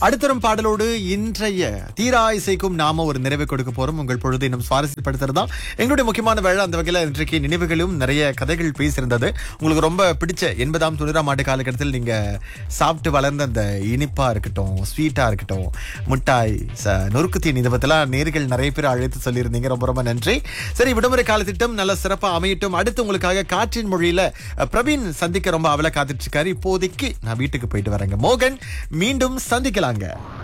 அடுத்தரும் பாடலோடு இன்றைய தீரா இசைக்கும் நாம ஒரு நிறைவு கொடுக்க போறோம் உங்கள் பொழுது இன்னும் சுவாரஸ்யப்படுத்துறதா எங்களுடைய முக்கியமான வேலை அந்த வகையில இன்றைக்கு நினைவுகளும் நிறைய கதைகள் பேசியிருந்தது உங்களுக்கு ரொம்ப பிடிச்ச எண்பதாம் தொண்ணூறாம் ஆண்டு காலகட்டத்தில் நீங்க சாப்பிட்டு வளர்ந்த அந்த இனிப்பா இருக்கட்டும் ஸ்வீட்டா இருக்கட்டும் முட்டாய் ச- நொறுக்கு தீனி இதை பத்திலாம் நேர்கள் நிறைய பேர் அழைத்து சொல்லியிருந்தீங்க ரொம்ப ரொம்ப நன்றி சரி விடுமுறை கால திட்டம் நல்ல சிறப்பா அமையட்டும் அடுத்து உங்களுக்காக காற்றின் மொழியில அஹ், பிரவீன் சந்திக்க ரொம்ப அவல காத்துட்டு இருக்காரு இப்போதைக்கு நான் வீட்டுக்கு போயிட்டு வரேங்க மோகன் மீண்டும் சந்திக்கலாங்க